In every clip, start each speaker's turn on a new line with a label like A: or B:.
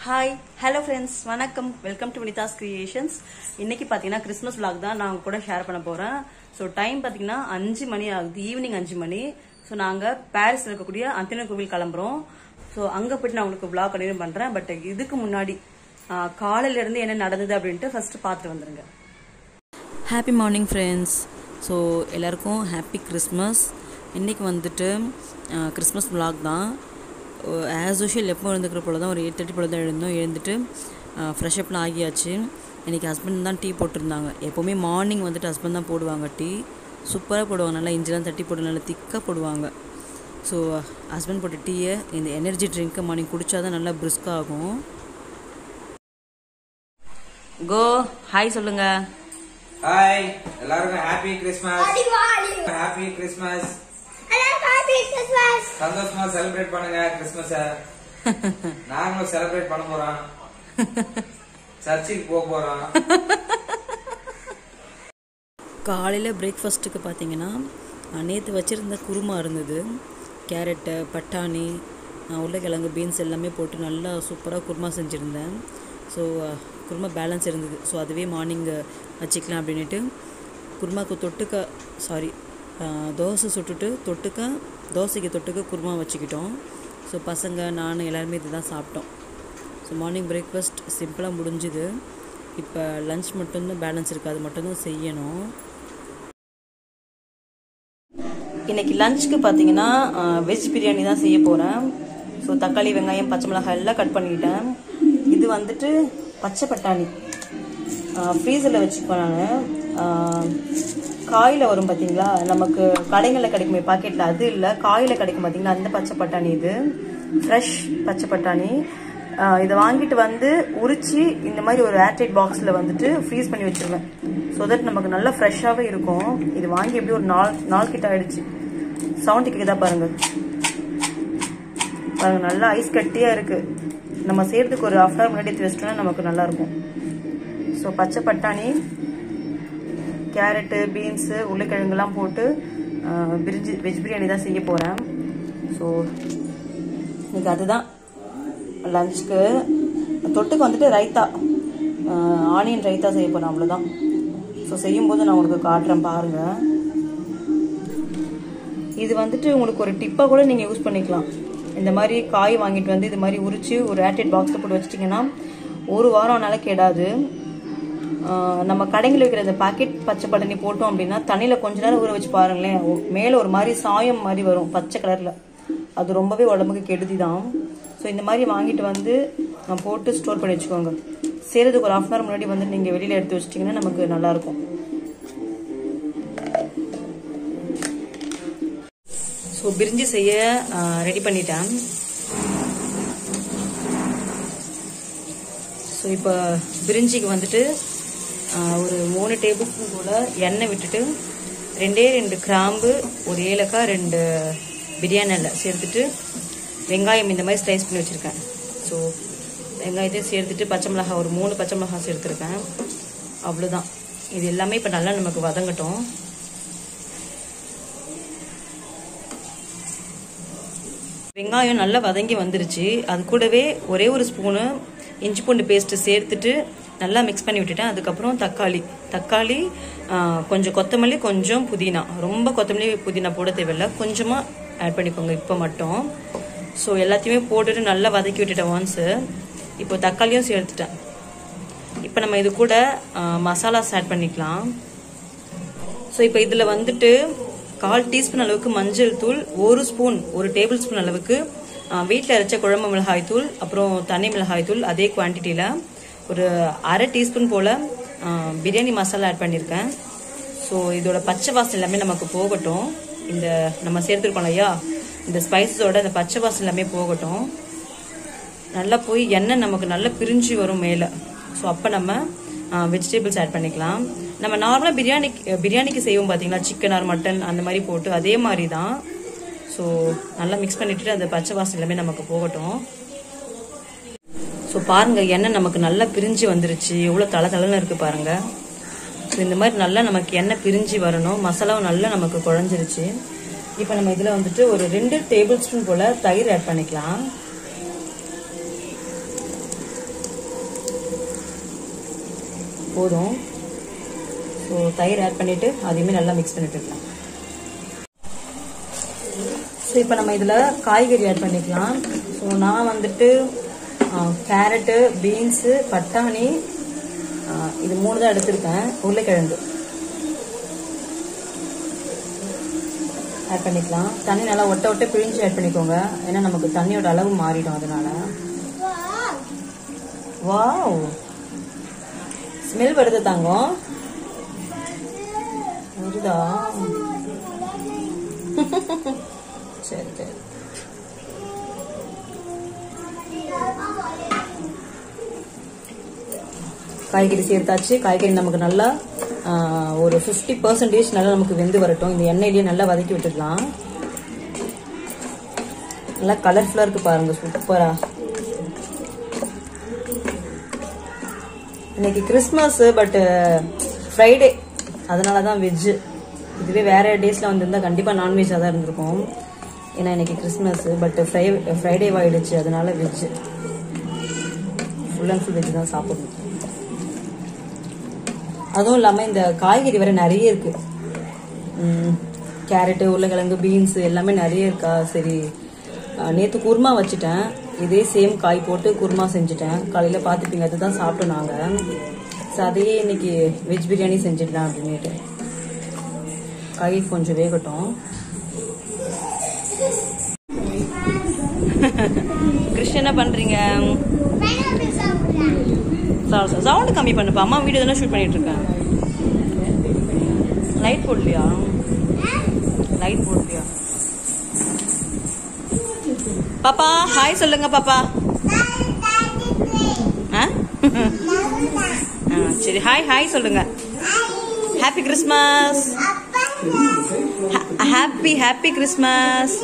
A: Hi hello friends வணக்கம் welcome to Vinitha's creations இன்னைக்கு பார்த்தீங்கன்னா கிறிஸ்மஸ் vlog தான் நான் உங்க கூட ஷேர் பண்ண போறேன் ஸோ டைம் பார்த்தீங்கன்னா அஞ்சு மணி ஆகுது ஈவினிங் அஞ்சு மணி ஸோ நாங்கள் பாரிஸ்ல இருக்கக்கூடிய அந்தன கோவில் கிளம்புறோம் ஸோ அங்கே போயிட்டு நான் உங்களுக்கு vlog கண்டினியூ பண்றேன் பட் இதுக்கு முன்னாடி ஆஹ், காலையில இருந்து என்ன நடந்தது அப்படின்ட்டு ஃபர்ஸ்ட் பார்த்துட்டு வந்துருங்க
B: ஹாப்பி மார்னிங் ஃப்ரெண்ட்ஸ் ஸோ எல்லாருக்கும் ஹாப்பி கிறிஸ்மஸ் இன்றைக்கி வந்துட்டு கிறிஸ்மஸ் vlog தான் ஆஸ் யூஷுவல் எப்போ எழுந்துக்கிற போல தான் ஒரு எயிட் தேர்ட்டி போல தான் எழுந்தோம் எழுந்துட்டு ஃப்ரெஷ் அப்லாம் ஆகியாச்சு இன்றைக்கி ஹஸ்பண்ட் தான் டீ போட்டிருந்தாங்க எப்போவுமே மார்னிங் வந்துட்டு ஹஸ்பண்ட் தான் போடுவாங்க டீ சூப்பராக போடுவாங்க நல்லா இஞ்சிலாம் தட்டி போட்டு நல்லா திக்காக போடுவாங்க ஸோ ஹஸ்பண்ட் போட்ட டீயை இந்த எனர்ஜி ட்ரிங்க்கை மார்னிங் குடித்தா தான் நல்லா பிரிஸ்காக ஆகும்
A: கோ ஹாய் சொல்லுங்க
C: ஹாய் எல்லாருக்கும் ஹாப்பி கிறிஸ்மஸ் ஹாப்பி கிறிஸ்மஸ் சந்தோஷமா செலிப்ரேட் பண்ணுங்க கிறிஸ்மஸ நாங்களும் செலிப்ரேட் பண்ண போறோம் சர்ச்சுக்கு போக போறோம்
B: காலையில் பிரேக்ஃபாஸ்ட்டுக்கு பார்த்தீங்கன்னா நேற்று வச்சுருந்த குருமா இருந்தது கேரட்டு பட்டாணி அஹ், உருளைக்கிழங்கு பீன்ஸ் எல்லாமே போட்டு நல்லா சூப்பராக குருமா செஞ்சுருந்தேன் ஸோ குருமா பேலன்ஸ் இருந்தது ஸோ அதுவே மார்னிங் வச்சுக்கலாம் அப்படின்ட்டு குருமாக்கு தொட்டுக்க சாரி தோசை சுட்டுட்டு தொட்டுக்க தோசைக்கு தொட்டுக்க குருமா வச்சுக்கிட்டோம் ஸோ பசங்க நான் எல்லாருமே இதுதான் சாப்பிட்டோம் ஸோ மார்னிங் பிரேக்ஃபாஸ்ட் சிம்பிளாக முடிஞ்சுது இப்போ லஞ்ச் மட்டும்தான் பேலன்ஸ் இருக்குது அது மட்டும்தான் செய்யணும்
A: இன்னைக்கு லஞ்சுக்கு பார்த்தீங்கன்னா வெஜ் பிரியாணி தான் செய்ய போகிறேன் ஸோ தக்காளி வெங்காயம் பச்சை மிளகாய் எல்லாம் கட் பண்ணிட்டேன் இது வந்துட்டு பச்சை பட்டாணி ஃப்ரீசரில் வச்சுப்பேன் நான் காயில் வரும் பார்த்தீங்களா நமக்கு கடைகளில் கிடைக்குமே பாக்கெட்டில் அது இல்லை காயில் கிடைக்கும் பார்த்தீங்களா அந்த பச்சை பட்டாணி இது ஃப்ரெஷ் பச்சை பட்டாணி ஆஹ் இதை வாங்கிட்டு வந்து உரிச்சு இந்த மாதிரி ஒரு ஏர்டைட் பாக்ஸில் வந்துட்டு ஃப்ரீஸ் பண்ணி வச்சிருவேன் ஸோ தட் நமக்கு நல்லா ஃப்ரெஷ்ஷாகவே இருக்கும் இது வாங்கி எப்படி ஒரு நாள் நாள் கிட்ட ஆயிடுச்சு சவுண்ட் கேக்குதா பாருங்க பாருங்க நல்லா ஐஸ் கட்டியா இருக்கு நம்ம செய்யறதுக்கு ஒரு ஹாஃப் ஹவர் முன்னாடி எடுத்து வச்சிட்டோம்னா நமக்கு நல்லா இருக்கும் ஸோ பச்சை பட்டாணி கேரட்டு பீன்ஸு உருளைக்கிழங்குலாம் போட்டு ஆஹ், பிரிஞ்சி வெஜ் பிரியாணி தான் செய்ய போகிறேன் ஸோ இன்னைக்கு அதுதான் லஞ்சுக்கு தொட்டுக்கு வந்துட்டு ரைத்தா ஆனியன் ரைத்தா செய்ய போகிறேன் அவ்வளோதான் ஸோ செய்யும்போது நான் உங்களுக்கு காட்டுறேன் பாருங்கள் இது வந்துட்டு உங்களுக்கு ஒரு டிப்பாக கூட நீங்கள் யூஸ் பண்ணிக்கலாம் இந்த மாதிரி காய் வாங்கிட்டு வந்து இது மாதிரி உரிச்சு ஒரு ஏர்டெட் பாக்ஸில் போட்டு வச்சிட்டிங்கன்னா ஒரு வாரம் ஆனாலும் கெடாது ஆஹ் நம்ம கடைங்களில் வைக்கிற இந்த பாக்கெட் பச்சை பட்டாணி போட்டோம் அப்படின்னா தண்ணியில் கொஞ்ச நேரம் ஊற வச்சு பாருங்களேன் ஒ- மேலே ஒரு மாதிரி சாயம் மாதிரி வரும் பச்சை கலரில் அது ரொம்பவே உடம்புக்கு கெடுதி தான் ஸோ இந்த மாதிரி வாங்கிட்டு வந்து ஆஹ் போட்டு ஸ்டோர் பண்ணி வச்சுக்கோங்க செய்கிறதுக்கு ஒரு ஹாஃப் அன் ஹவர் முன்னாடி வந்து நீங்கள் வெளியில் எடுத்து வச்சிட்டிங்கன்னா நமக்கு நல்லாயிருக்கும் ஸோ பிரிஞ்சி செய்ய ரெடி பண்ணிட்டேன் ஸோ இப்போ பிரிஞ்சிக்கு வந்துட்டு ஆஹ், ஒரு மூணு டேபிள் ஸ்பூன் போல் எண்ணெய் விட்டுட்டு ரெண்டே ரெண்டு கிராம்பு ஒரு ஏலக்காய் ரெண்டு பிரியாணி எண்ணெய் சேர்த்துட்டு வெங்காயம் இந்த மாதிரி ஸ்லைஸ் பண்ணி வச்சுருக்கேன் ஸோ வெங்காயத்தையும் சேர்த்துட்டு பச்சை மிளகாய் ஒரு மூணு பச்சை மிளகாய் சேர்த்துருக்கேன் அவ்வளோதான் இது எல்லாமே இப்போ நல்லா நமக்கு வதங்கட்டும் வெங்காயம் நல்லா வதங்கி வந்துருச்சு அது கூடவே ஒரே ஒரு ஸ்பூனு இஞ்சி பூண்டு பேஸ்ட் சேர்த்துட்டு நல்லா மிக்ஸ் பண்ணி விட்டுட்டேன் அதுக்கப்புறம் தக்காளி தக்காளி ஆ, கொஞ்சம் கொத்தமல்லி கொஞ்சம் புதினா ரொம்ப கொத்தமல்லி புதினா போட தேவையில்ல கொஞ்சமாக ஆட் பண்ணிக்கோங்க இப்போ மட்டும் ஸோ எல்லாத்தையுமே போட்டுட்டு நல்லா வதக்கி விட்டுட்டேன் ஒன்ஸு இப்போ தக்காளியும் சேர்த்துட்டேன் இப்போ நம்ம இது கூட மசாலாஸ் ஆட் பண்ணிக்கலாம் ஸோ இப்போ இதில் வந்துட்டு கால் டீஸ்பூன் அளவுக்கு மஞ்சள் தூள் ஒரு ஸ்பூன் ஒரு டேபிள் ஸ்பூன் அளவுக்கு வீட்டில் அரைச்ச குழம்பு மிளகாய் தூள் அப்புறம் தனி மிளகாய் தூள் அதே குவான்டிட்டியில் ஒரு அரை டீஸ்பூன் போல் பிரியாணி மசாலா ஆட் பண்ணியிருக்கேன் ஸோ இதோட பச்சை வாசம் எல்லாமே நமக்கு போகட்டும் இந்த நம்ம சேர்த்துருக்கோம் இல்லையா இந்த ஸ்பைசஸோட இந்த பச்சை வாசம் எல்லாமே போகட்டும் நல்லா போய் எண்ணெய் நமக்கு நல்லா பிரிஞ்சு வரும் மேலே ஸோ அப்போ நம்ம வெஜிடபிள்ஸ் ஆட் பண்ணிக்கலாம் நம்ம நார்மலாக பிரியாணி பிரியாணிக்கு செய்வோம் பார்த்தீங்களா சிக்கன் ஆர் மட்டன் அந்த மாதிரி போட்டு அதே மாதிரி தான் ஸோ நல்லா மிக்ஸ் பண்ணிட்டு அந்த பச்சை வாசம் எல்லாமே நமக்கு போகட்டும் ஸோ பாருங்க எண்ணெய் நமக்கு நல்லா பிரிஞ்சு வந்துருச்சு எவ்வளோ தலை தலைன்னு இருக்கு பாருங்க ஸோ இந்த மாதிரி நல்லா நமக்கு எண்ணெய் பிரிஞ்சு வரணும் மசாலாவும் நல்லா நமக்கு குழஞ்சிருச்சு இப்போ நம்ம இதில் வந்துட்டு ஒரு ரெண்டு டேபிள் ஸ்பூன் போல் தயிர் ஆட் பண்ணிக்கலாம் போதும் ஸோ தயிர் ஆட் பண்ணிவிட்டு அதையுமே நல்லா மிக்ஸ் பண்ணிட்டு இருக்கலாம் ஸோ இப்போ நம்ம இதில் காய்கறி ஆட் பண்ணிக்கலாம் ஸோ நான் வந்துட்டு கேரட்டு பீன்ஸு பட்டாணி ஆ, இது மூணு தான் எடுத்திருக்கேன் உருளைக்கிழங்கு ஆட் பண்ணிக்கலாம் தண்ணி நல்லா ஒட்ட ஒட்ட பிழிஞ்சு ஆட் பண்ணிக்கோங்க ஏன்னா நமக்கு தண்ணியோட அளவு மாறிடும் அதனால வாவ் ஸ்மெல் வருது தங்கம் வருதா சரி சரி காய்கறி சேர்த்தாச்சு காய்கறி நமக்கு நல்லா ஆ, ஒரு ஃபிஃப்டி பர்சன்டேஜ் நல்லா நமக்கு வெந்து வரட்டும் இந்த எண்ணெயிலேயே நல்லா வதக்கி விட்டுடலாம் நல்லா கலர்ஃபுல்லாக இருக்கு பாருங்க சூப்பரா இன்னைக்கு கிறிஸ்மஸ் பட் ஃப்ரைடே அதனால தான் வெஜ்ஜு இதுவே வேற டேஸ்ல வந்திருந்தா கண்டிப்பாக நான்வெஜ்ஜாக தான் இருந்திருக்கும் ஏன்னா இன்னைக்கு கிறிஸ்மஸ் பட் ஃப்ரை ஃப்ரைடே ஆயிடுச்சு அதனால veg full and full veg தான் சாப்பிடணும் அதுவும் இல்லாமல் இந்த காய்கறி வேற நிறைய இருக்கு ம், கேரட்டு உருளைக்கிழங்கு பீன்ஸ் எல்லாமே நிறைய இருக்கா சரி நேற்று குருமா வச்சுட்டேன் இதே சேம் காய் போட்டு குருமா செஞ்சுட்டேன் காலையில் பார்த்துப்பீங்க அதுதான் சாப்பிட்டோம் நாங்கள் ஸோ அதையே இன்னைக்கு வெஜ் பிரியாணி செஞ்சிடலாம் அப்படின்னுட்டு காய் கொஞ்சம் வேகட்டும் கிருஷ்ண என்ன பண்றீங்க சவுண்ட் கம்மி பண்ணுப்பா அம்மா வீடியோ தானே ஷூட் பண்ணிட்டு இருக்கேன் லைட் போடலையா லைட் போடலையா பாப்பா ஹாய் சொல்லுங்க பாப்பா ஆ? ஆ, சரி ஹாய் ஹாய் சொல்லுங்க happy Christmas happy happy Christmas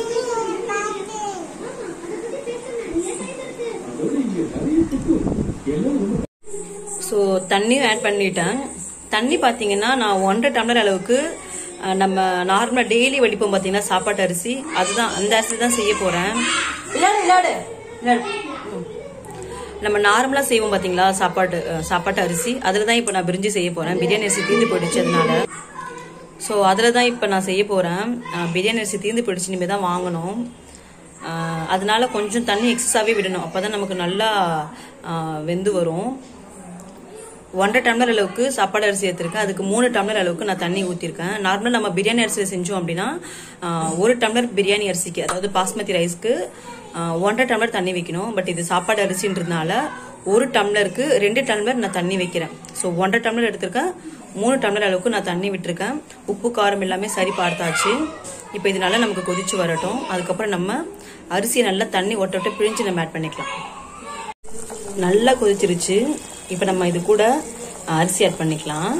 A: so தண்ணியும் ஆட் பண்ணிட்டேன் தண்ணி பார்த்தீங்கன்னா நான் ஒன்றரை டம்ளர் அளவுக்கு அஹ், நம்ம நார்மலாக டெய்லி வடிப்போம் பார்த்தீங்கன்னா சாப்பாட்டு அரிசி அதுதான் அந்த அரிசி தான் செய்ய போகிறேன் விளையாடு விளையாடு விளையாடு ம். நம்ம நார்மலாக செய்வோம் பார்த்தீங்களா சாப்பாட்டு அஹ், சாப்பாட்டு அரிசி அதில் தான் இப்போ நான் பிரிஞ்சு செய்ய போகிறேன் பிரியாணி அரிசி தீர்ந்து போயிடுச்சு அதனால ஸோ அதில் தான் இப்போ நான் செய்ய போகிறேன் பிரியாணி அரிசி தீர்ந்து போயிடுச்சு இனிமேல் தான் வாங்கணும் அஹ், அதனால கொஞ்சம் தண்ணி எக்ஸஸாகவே விடணும் அப்போ தான் நமக்கு நல்லா அஹ், வெந்து வரும் ஒன்றரை டம்ளர் அளவுக்கு சாப்பாடு அரிசி எடுத்திருக்கேன் அதுக்கு மூணு டம்ளர் அளவுக்கு நான் தண்ணி ஊற்றிருக்கேன் நார்மலாக நம்ம பிரியாணி அரிசியில் செஞ்சோம் அப்படின்னா ஆஹ், ஒரு டம்ளர் பிரியாணி அரிசிக்கு அதாவது பாஸ்மதி ரைஸ்க்கு ஆஹ், ஒன்றரை டம்ளர் தண்ணி வைக்கணும் பட் இது சாப்பாடு அரிசின்றதுனால ஒரு டம்ளருக்கு ரெண்டு டம்ளர் நான் தண்ணி வைக்கிறேன் ஸோ ஒன்றரை டம்ளர் எடுத்திருக்கேன் மூணு டம்ளர் அளவுக்கு நான் தண்ணி விட்டுருக்கேன் உப்பு காரம் எல்லாமே சரி பார்த்தாச்சு இப்போ இது நல்லா நமக்கு கொதிச்சு வரட்டும் அதுக்கப்புறம் நம்ம அரிசியை நல்லா தண்ணி ஒட்ட ஒட்ட பிழிஞ்சு நம்ம ஆட் பண்ணிக்கலாம் நல்லா கொதிச்சிருச்சு இப்போ நம்ம இது கூட அரிசி ஆட் பண்ணிக்கலாம்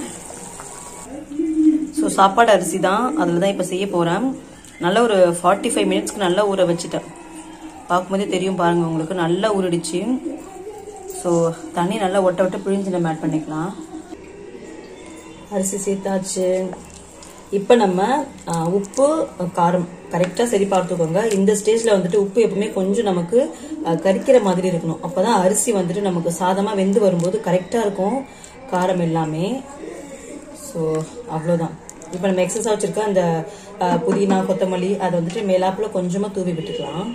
A: ஸோ சாப்பாடு அரிசி தான் அதில் தான் இப்போ செய்ய போகிறேன் நல்லா ஒரு ஃபார்ட்டி ஃபைவ் மினிட்ஸ்க்கு நல்லா ஊற வச்சுட்டேன் பார்க்கும்போதே தெரியும் பாருங்க உங்களுக்கு நல்லா ஊறிடுச்சு ஸோ தண்ணி நல்லா ஒட்ட ஒட்ட பிழிஞ்சு நம்ம ஆட் பண்ணிக்கலாம் அரிசி சேர்த்தாச்சு இப்போ நம்ம ஆ, உப்பு காரம் கரெக்டாக சரி பார்த்துக்கோங்க இந்த ஸ்டேஜில் வந்துட்டு உப்பு எப்பவுமே கொஞ்சம் நமக்கு ஆ, கரிக்கிற மாதிரி இருக்கணும் அப்போ தான் அரிசி வந்துட்டு நமக்கு சாதமாக வெந்து வரும்போது கரெக்டாக இருக்கும் காரம் எல்லாமே ஸோ அவ்வளோதான் இப்போ நம்ம எக்ஸஸாக வச்சுருக்க அந்த ஆ, புதினா கொத்தமல்லி அதை வந்துட்டு மேலாப்பில் கொஞ்சமாக தூவி விட்டுக்கலாம்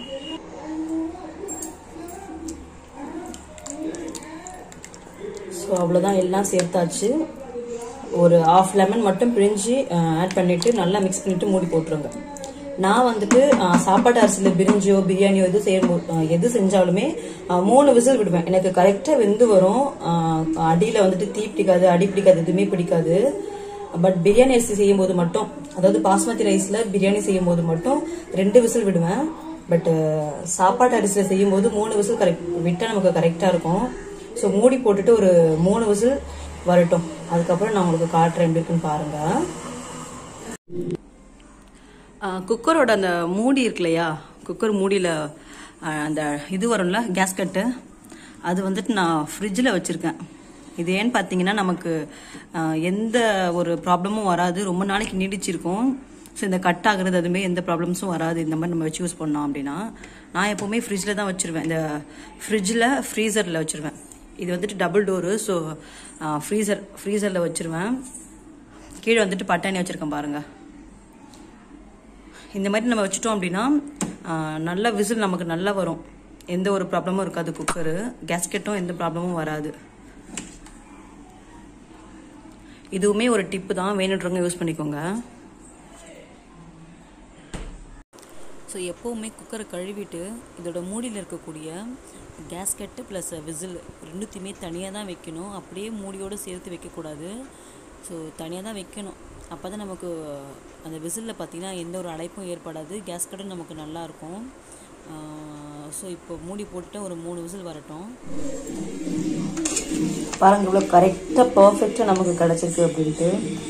A: ஸோ அவ்வளோதான் எல்லாம் சேர்த்தாச்சு ஒரு ஆஃப் லெமன் மட்டும் பிழிஞ்சு ஆட் பண்ணிட்டு நல்லா மிக்ஸ் பண்ணிட்டு மூடி போட்டுருங்க நான் வந்துட்டு அஹ், சாப்பாட்டு அரிசியில் பிரிஞ்சோ பிரியாணியோ எது செய்யும் எது செஞ்சாலுமே அஹ், மூணு விசில் விடுவேன் எனக்கு கரெக்டாக வெந்து வரும் அடியில் வந்துட்டு தீ பிடிக்காது அடி பிடிக்காது எதுவுமே பிடிக்காது பட் பிரியாணி அரிசி செய்யும் போது மட்டும் அதாவது பாஸ்மதி ரைஸ்ல பிரியாணி செய்யும் போது மட்டும் ரெண்டு விசில் விடுவேன் பட் சாப்பாட்டு அரிசியில் செய்யும் போது மூணு விசில் கரெக்ட் விட்டால் நமக்கு கரெக்டாக இருக்கும் ஸோ மூடி போட்டுட்டு ஒரு மூணு விசில் வரட்டும் அதுக்கப்புறம் நான் உங்களுக்கு காட்டுறேன் எப்படி இருக்குன்னு பாருங்க குக்கரோட அந்த மூடி இருக்கு இல்லையா குக்கர் மூடியில் அந்த இது வரும்ல கேஸ்கட்டு அது வந்துட்டு நான் ஃப்ரிட்ஜில் வச்சுருக்கேன் இது ஏன்னு பார்த்தீங்கன்னா நமக்கு ஆஹ், எந்த ஒரு ப்ராப்ளமும் வராது ரொம்ப நாளைக்கு நீடிச்சிருக்கும் ஸோ இந்த கட் ஆகுறது அதுமே எந்த ப்ராப்ளம்ஸும் வராது இந்த மாதிரி நம்ம வச்சு யூஸ் பண்ணோம் அப்படின்னா நான் எப்போவுமே ஃப்ரிட்ஜில் தான் வச்சுருவேன் இந்த ஃப்ரிட்ஜில் ஃப்ரீசரில் வச்சுருவேன் இது வந்துட்டு டபுள் டோரு ஸோ ஃப்ரீசர் ஃப்ரீசரில் வச்சிருவேன் கீழே வந்துட்டு பட்டாணி வச்சிருக்கேன் பாருங்க இந்த மாதிரி நம்ம வச்சுட்டோம் அப்படின்னா ஆஹ், நல்ல விசில் நமக்கு நல்லா வரும் எந்த ஒரு ப்ராப்ளமும் இருக்காது குக்கரு கேஸ்கெட்டும் எந்த ப்ராப்ளமும் வராது இதுவுமே ஒரு டிப்பு தான் வேணுன்றவங்க யூஸ் பண்ணிக்கோங்க
B: ஸோ எப்போவுமே குக்கரை கழுவிட்டு இதோட மூடியில் இருக்கக்கூடிய கேஸ்கெட்டு ப்ளஸ் விசில் ரெண்டுத்தையுமே தனியாக தான் வைக்கணும் அப்படியே மூடியோடு சேர்த்து வைக்கக்கூடாது ஸோ தனியாக தான் வைக்கணும் அப்போ தான் நமக்கு அந்த விசிலில் பார்த்திங்கன்னா எந்த ஒரு அடைப்பும் ஏற்படாது கேஸ்கெட்டும் நமக்கு நல்லாயிருக்கும் ஸோ இப்போ மூடி போட்டுட்டு ஒரு மூணு விசில் வரட்டும்
A: பாருங்க இவ்வளோ கரெக்டாக பர்ஃபெக்டாக நமக்கு கிடைச்சிருக்கு அப்படின்ட்டு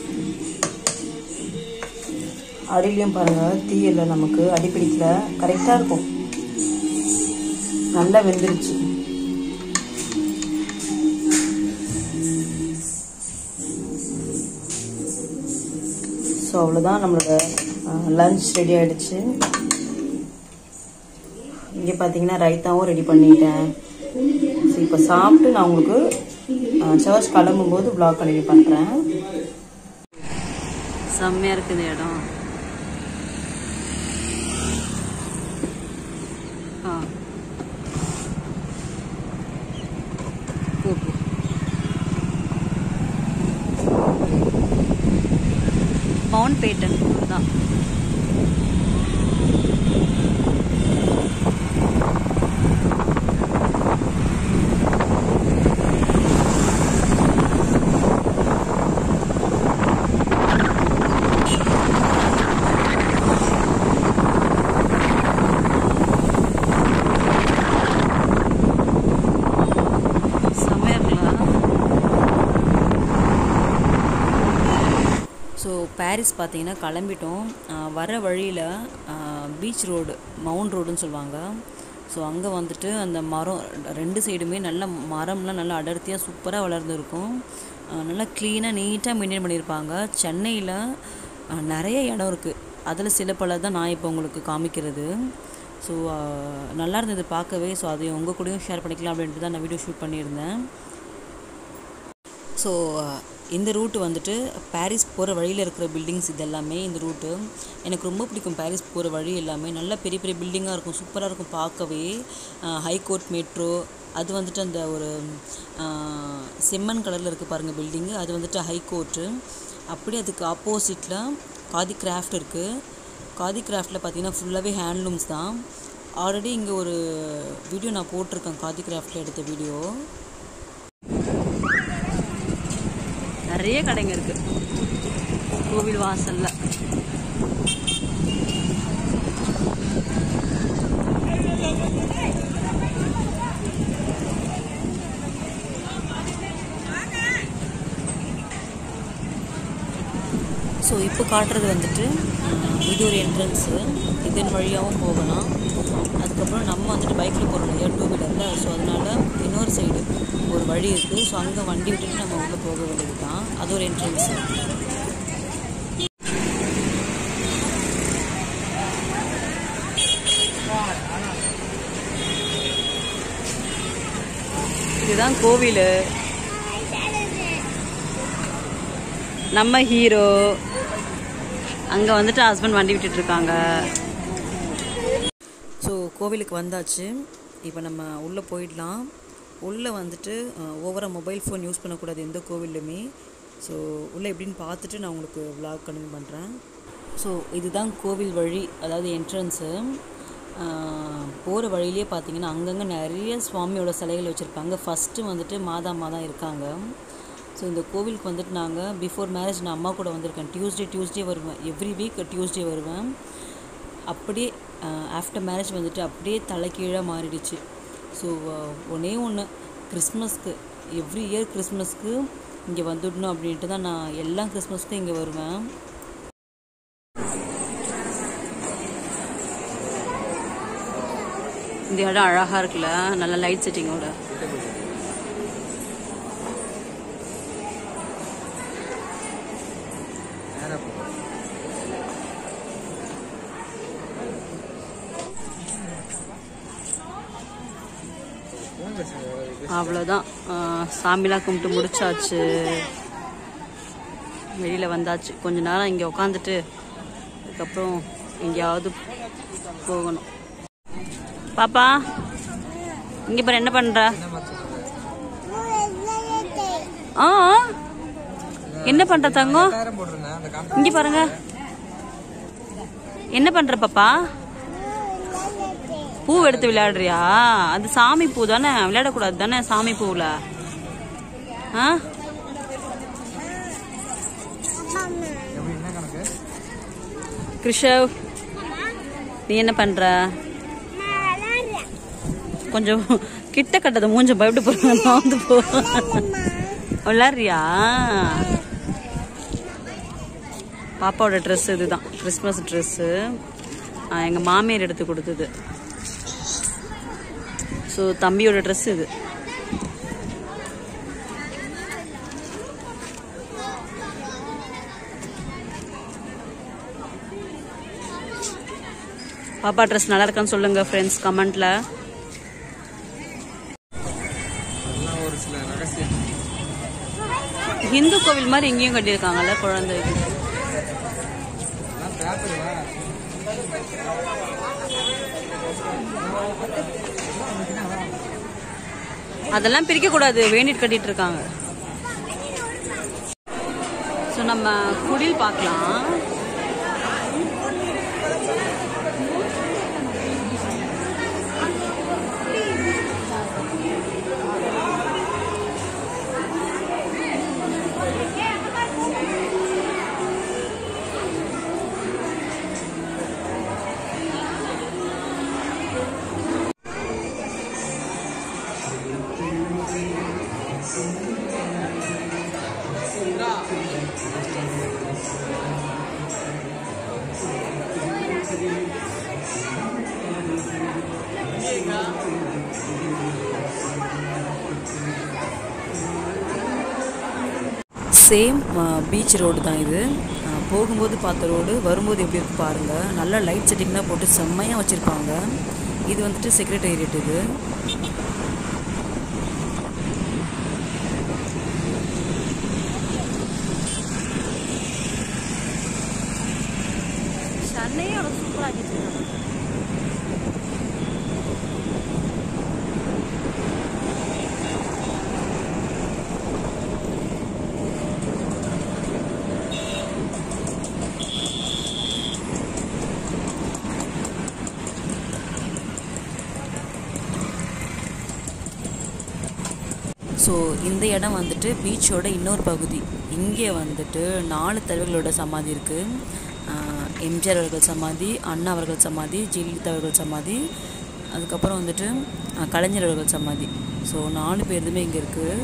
A: அடியிலையும் பாருங்க தீ இல்லை நமக்கு அடிப்பிடிக்கல கரெக்டாக இருக்கும் நல்லா வெந்துருச்சு ஸோ அவ்வளோதான் நம்மளோட லஞ்ச் ரெடி ஆயிடுச்சு இங்கே பார்த்தீங்கன்னா ரைத்தாவும் ரெடி பண்ணிட்டேன் ஸோ இப்போ சாப்பிட்டு நான் உங்களுக்கு சர்ச் கிளம்பும்போது vlog கண்டினியூ பண்ணுறேன்
B: செம்மையாக இருக்குது இந்த இடம் ஆ போ போ. மவுண்ட் பேட்டன் தான் செம்மையாக இருக்கலாம் ஸோ பாரிஸ் பார்த்தீங்கன்னா கிளம்பிட்டோம் ஆஹ் வர வழியில் பீச் ரோடு மவுண்ட் ரோடுன்னு சொல்லுவாங்க ஸோ அங்கே வந்துட்டு அந்த மரம் ரெண்டு சைடுமே நல்ல மரம்லாம் நல்லா அடர்த்தியாக சூப்பராக வளர்ந்துருக்கும் ஆஹ் நல்லா க்ளீனாக நீட்டாக மெயின்டைன் பண்ணியிருப்பாங்க சென்னையில் ஆஹ் நிறைய இடம் இருக்குது அதில் சில பல தான் நான் இப்போ உங்களுக்கு காமிக்கிறது ஸோ நல்லா இருந்தது பார்க்கவே ஸோ அதை உங்கள் கூடயும் ஷேர் பண்ணிக்கலாம் அப்படின்ட்டு தான் நான் வீடியோ ஷூட் பண்ணியிருந்தேன் ஸோ இந்த ரூட்டு வந்துட்டு பாரிஸ் போகிற வழியில் இருக்கிற பில்டிங்ஸ் இது எல்லாமே இந்த ரூட்டு எனக்கு ரொம்ப பிடிக்கும் பாரிஸ் போகிற வழி எல்லாமே நல்ல பெரிய பெரிய பில்டிங்காக இருக்கும் சூப்பராக இருக்கும் பார்க்கவே ஹைகோர்ட் மெட்ரோ அது வந்துட்டு அந்த ஒரு ஆஹ், செம்மண் கலரில் இருக்குது பாருங்கள் பில்டிங்கு அது வந்துட்டு ஹைகோர்ட்டு அப்படியே அதுக்கு ஆப்போசிட்டில் காதி கிராஃப்ட் இருக்குது காதி கிராஃப்டில் பார்த்தீங்கன்னா ஃபுல்லாகவே ஹேண்ட்லூம்ஸ் தான் ஆல்ரெடி இங்கே ஒரு வீடியோ நான் போட்டிருக்கேன் காதி கிராஃப்டில் எடுத்த வீடியோ நிறைய கடைங்க இருக்கு கோவில் வாசல்ல ஸோ இப்போ காட்டுறது வந்துட்டு அஹ், இது ஒரு என்ட்ரன்ஸு இதன் வழியாகவும் போகலாம் அதுக்கப்புறம் நம்ம வந்துட்டு பைக்கில் போகிறோம் இல்லையா டூ வீலரில் ஸோ அதனால் இன்னொரு சைடு ஒரு வழி இருக்குது ஸோ அங்கே வண்டி விட்டுட்டு நம்ம உள்ளே போக வேண்டியது தான் அது ஒரு என்ட்ரன்ஸு
A: இதுதான் கோவில் நம்ம ஹீரோ அங்கே வந்துட்டு ஹஸ்பண்ட் வண்டி விட்டுட்டு இருக்காங்க
B: ஸோ கோவிலுக்கு வந்தாச்சு இப்போ நம்ம உள்ளே போயிடலாம் உள்ளே வந்துட்டு ஓவராக மொபைல் ஃபோன் யூஸ் பண்ணக்கூடாது எந்த கோவில்லையுமே ஸோ உள்ளே எப்படின்னு பார்த்துட்டு நான் உங்களுக்கு vlog கண்டினியூ பண்ணுறேன் ஸோ இதுதான் கோவில் வழி அதாவது என்ட்ரன்ஸு போகிற வழியிலே பார்த்தீங்கன்னா அங்கங்கே நிறைய சுவாமியோட சிலைகள் வச்சுருப்பாங்க ஃபஸ்ட்டு வந்துட்டு மாதாம்மா தான் இருக்காங்க ஸோ இந்த கோவிலுக்கு வந்துட்டு நாங்கள் பிஃபோர் மேரேஜ் நான் அம்மா கூட வந்திருக்கேன் டியூஸ்டே டியூஸ்டே வருவேன் எவ்ரி வீக் டியூஸ்டே வருவேன் அப்படியே ஆஃப்டர் மேரேஜ் வந்துட்டு அப்படியே தலைகீழாக மாறிடுச்சு ஸோ ஒன்றே ஒன்று கிறிஸ்மஸ்க்கு எவ்ரி இயர் கிறிஸ்மஸ்க்கு இங்கே வந்துடணும் அப்படின்ட்டு தான் நான் எல்லா கிறிஸ்மஸ்க்கும் இங்கே வருவேன்
A: இந்த இடம் அழகா இருக்குல்ல நல்ல லைட் செட்டிங்கோட
C: ஃபோன் பேசுங்க
A: அவ்வளோதான் ஆஹ் சாமிலாம் கும்பிட்டு முடிச்சாச்சு வெளியில் வந்தாச்சு கொஞ்ச நேரம் இங்கே உட்காந்துட்டு அதுக்கப்புறம் எங்கேயாவது போகணும் பாப்பா இங்கே பாரு என்ன பண்ணுற ஆ என்ன பண்ணுற தங்கம்
C: நேரம் போட்டிருந்தேன் அந்த காம்பி
A: இங்கே பாருங்க என்ன பண்ற பாப்பா பூ எடுத்து விளையாடுறியா அது சாமி பூ தானே விளையாடக்கூடாது தானே சாமி பூவில் ஆ
C: எப்படி என்ன கணக்கு
A: கிருஷவ் நீ என்ன பண்ற கொஞ்சம் கிட்ட கட்டத மூஞ்ச பயப்பட்டு போறாங்க வந்து போ விளாடுறியா பாப்பாவோட ட்ரெஸ் இதுதான் கிறிஸ்மஸ் ட்ரெஸ்ஸு எங்கள் மாமியார் எடுத்து கொடுத்தது ஸோ தம்பியோட ட்ரெஸ் இது பாப்பா ட்ரெஸ் நல்லா இருக்கான்னு சொல்லுங்க ஃப்ரெண்ட்ஸ் கமெண்ட்ல
C: எல்லாம் ஒரு சில ரகசியம்
A: ஹிந்து கோவில் மாதிரி இங்கேயும் கட்டியிருக்காங்கல்ல குழந்தைக்கு
C: எல்லாம் பேப்பருவா
A: அதெல்லாம் பிரிக்க கூடாது வேண்டிட்டு கட்டிட்டு இருக்காங்க ஸோ நம்ம குடில் பார்க்கலாம்
B: சேம் பீச் ரோடு தான் இது அஹ், போகும்போது பார்த்த ரோடு வரும்போது எப்படி இருக்கு பாருங்கள் நல்லா லைட் செட்டிங்லாம் போட்டு செம்மையாக வச்சுருப்பாங்க இது வந்துட்டு செக்ரட்டேரியட் இது
A: சென்னையும் அவ்வளோ சூப்பராக வச்சிருக்காங்க
B: ஸோ இந்த இடம் வந்துட்டு பீச்சோட இன்னொரு பகுதி இங்கே வந்துட்டு நாலு தலைவர்களோட சமாதி இருக்குது எம்ஜிஆர் அவர்கள் சமாதி அண்ணா அவர்கள் சமாதி ஜெயலலிதா அவர்கள் சமாதி அதுக்கப்புறம் வந்துட்டு அஹ், கலைஞர் அவர்கள் சமாதி ஸோ நாலு பேருதுமே இங்கே இருக்குது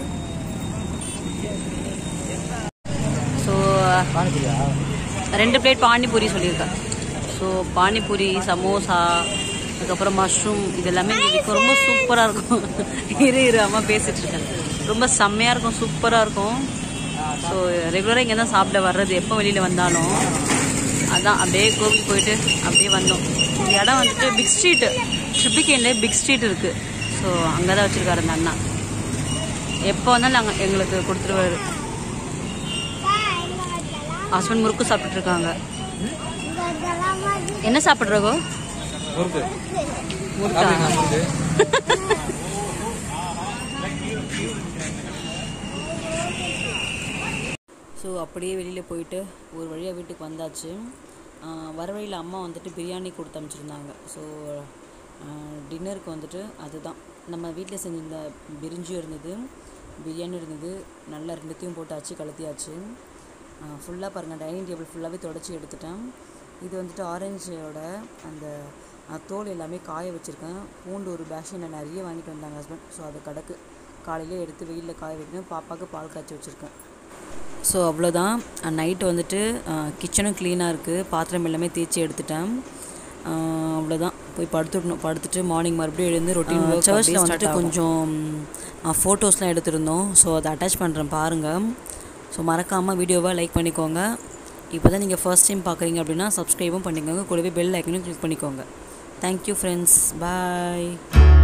A: ஸோ ரெண்டு பிளேட் பானிபூரி சொல்லியிருக்கேன் ஸோ பானிபூரி சமோசா அதுக்கப்புறம் மஷ்ரூம் இது எல்லாமே இங்க விற்கும் ரொம்ப சூப்பராக இருக்கும் இரு இரு அம்மா பேசிட்டு இருக்கேன் ரொம்ப செம்மையாக இருக்கும் சூப்பராக இருக்கும் ஸோ ரெகுலராக இங்கே தான் சாப்பிட வர்றது எப்போ வெளியில் வந்தாலும் அதான் அப்படியே கோவில் போயிட்டு அப்படியே வந்தோம் இந்த இடம் வந்துட்டு பிக் ஸ்ட்ரீட் ட்ரிப்ளிகேன்லேயே பிக் ஸ்ட்ரீட் இருக்குது ஸோ அங்கே தான் வச்சுருக்காரு அந்த அண்ணா எப்போ வந்தாலும் நாங்கள் எங்களுக்கு கொடுத்துருவாரு ஹஸ்பண்ட் முறுக்கு சாப்பிட்டுட்டு இருக்காங்க என்ன சாப்பிட்றகோ
C: முறுக்கு
A: முறுக்கா
C: சாப்பிடுங்க முறுக்கு
B: ஸோ அப்படியே வெளியில் போயிட்டு ஒரு வழியாக வீட்டுக்கு வந்தாச்சு ஆஹ் வர வழியில் அம்மா வந்துட்டு பிரியாணி கொடுத்து அனுப்பிச்சிருந்தாங்க ஸோ டின்னருக்கு வந்துட்டு அதுதான் நம்ம வீட்டில் செஞ்சிருந்த பிரிஞ்சும் இருந்தது பிரியாணி இருந்தது நல்லா ரெண்டுத்தையும் போட்டாச்சு கலத்தியாச்சு ஃபுல்லாக பாருங்கள் டைனிங் டேபிள் ஃபுல்லாகவே தொடச்சி எடுத்துட்டேன் இது வந்துட்டு ஆரஞ்சோட அந்த அஹ், தோல் எல்லாமே காய வச்சுருக்கேன் பூண்டு ஒரு பேஷனில் நிறைய வாங்கிட்டு வந்தாங்க ஹஸ்பண்ட் ஸோ அது கடக்கு காலையிலே எடுத்து வெயிலில் காய வைக்கணும் பாப்பாவுக்கு பால் காய்ச்சி வச்சுருக்கேன் ஸோ அவ்வளோதான் நைட்டு வந்துட்டு கிச்சனும் க்ளீனாக இருக்குது பாத்திரம் எல்லாமே தேய்ச்சி எடுத்துட்டேன் அஹ் அவ்வளோதான் போய் படுத்துடணும் படுத்துட்டு மார்னிங் மறுபடியும் எழுந்து ரொட்டீன் சர்ச்சில் வந்துட்டு கொஞ்சம் ஃபோட்டோஸ்லாம் எடுத்திருந்தோம் ஸோ அதை அட்டாச் பண்ணுறேன் பாருங்கள் ஸோ மறக்காமல் வீடியோவை லைக் பண்ணிக்கோங்க இப்போ தான் நீங்கள் ஃபர்ஸ்ட் டைம் பார்க்குறீங்க அப்படின்னா சப்ஸ்கிரைபும் பண்ணிக்கோங்க கூடவே பெல் ஐக்கனையும் கிளிக் பண்ணிக்கோங்க தேங்க்யூ ஃப்ரெண்ட்ஸ் பாய்